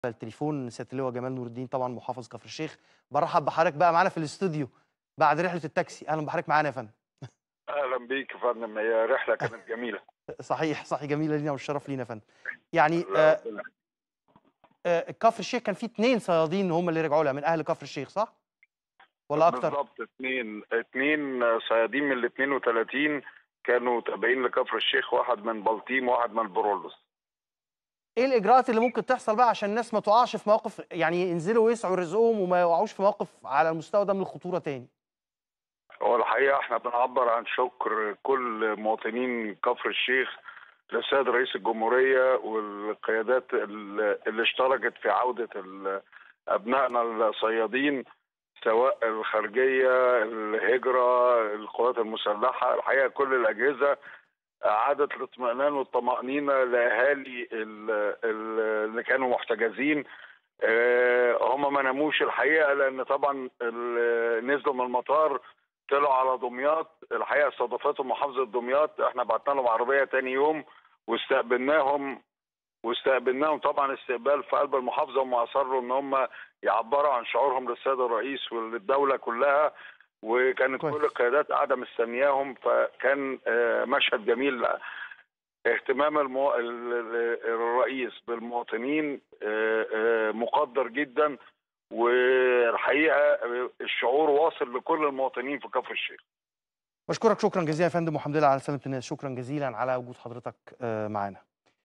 التليفون سياده اللواء جمال نور الدين طبعا محافظ كفر الشيخ برحب بحضرتك بقى معانا في الاستوديو بعد رحله التاكسي اهلا بحضرتك معانا يا فندم اهلا بيك يا فندم هي رحله كانت جميله صحيح صحيح جميله لينا والشرف لينا يا فندم يعني لا، آه ربنا- آه كفر الشيخ كان في اثنين صيادين هم اللي رجعوا لها من اهل كفر الشيخ صح ولا اكتر بالظبط اثنين اثنين صيادين من ال 32 كانوا تابعين لكفر الشيخ واحد من بلطيم وواحد من برولوس ايه الاجراءات اللي ممكن تحصل بقى عشان الناس ما تقعش في مواقف يعني ينزلوا ويسعوا رزقهم وما يقعوش في مواقف على المستوى ده من الخطوره تاني هو الحقيقه احنا بنعبر عن شكر كل مواطنين كفر الشيخ للسيد رئيس الجمهوريه والقيادات ال- اللي اشتركت في عوده ال- ابنائنا الصيادين سواء الخارجيه الهجره القوات المسلحه الحقيقه كل الاجهزه اعادت الاطمئنان والطمانينه لاهالي ال- ال- اللي كانوا محتجزين آه، هم ما ناموش الحقيقه لان طبعا ال- نزلوا من المطار طلعوا على دمياط الحقيقه استضافتهم محافظه دمياط احنا بعتنا لهم عربيه تاني يوم واستقبلناهم واستقبلناهم طبعا استقبال في قلب المحافظه هم اصروا ان هم يعبروا عن شعورهم للسيد الرئيس وللدوله كلها وكانت كويس. كل القيادات قاعده مستنياهم فكان آه، مشهد جميل اهتمام المو... ال- ال- الرئيس بالمواطنين آه، آه، مقدر جدا والحقيقه آه، الشعور واصل لكل المواطنين في كفر الشيخ بشكرك شكرا جزيلا يا فندم وحمد لله على سلامه الناس شكرا جزيلا على وجود حضرتك آه، معانا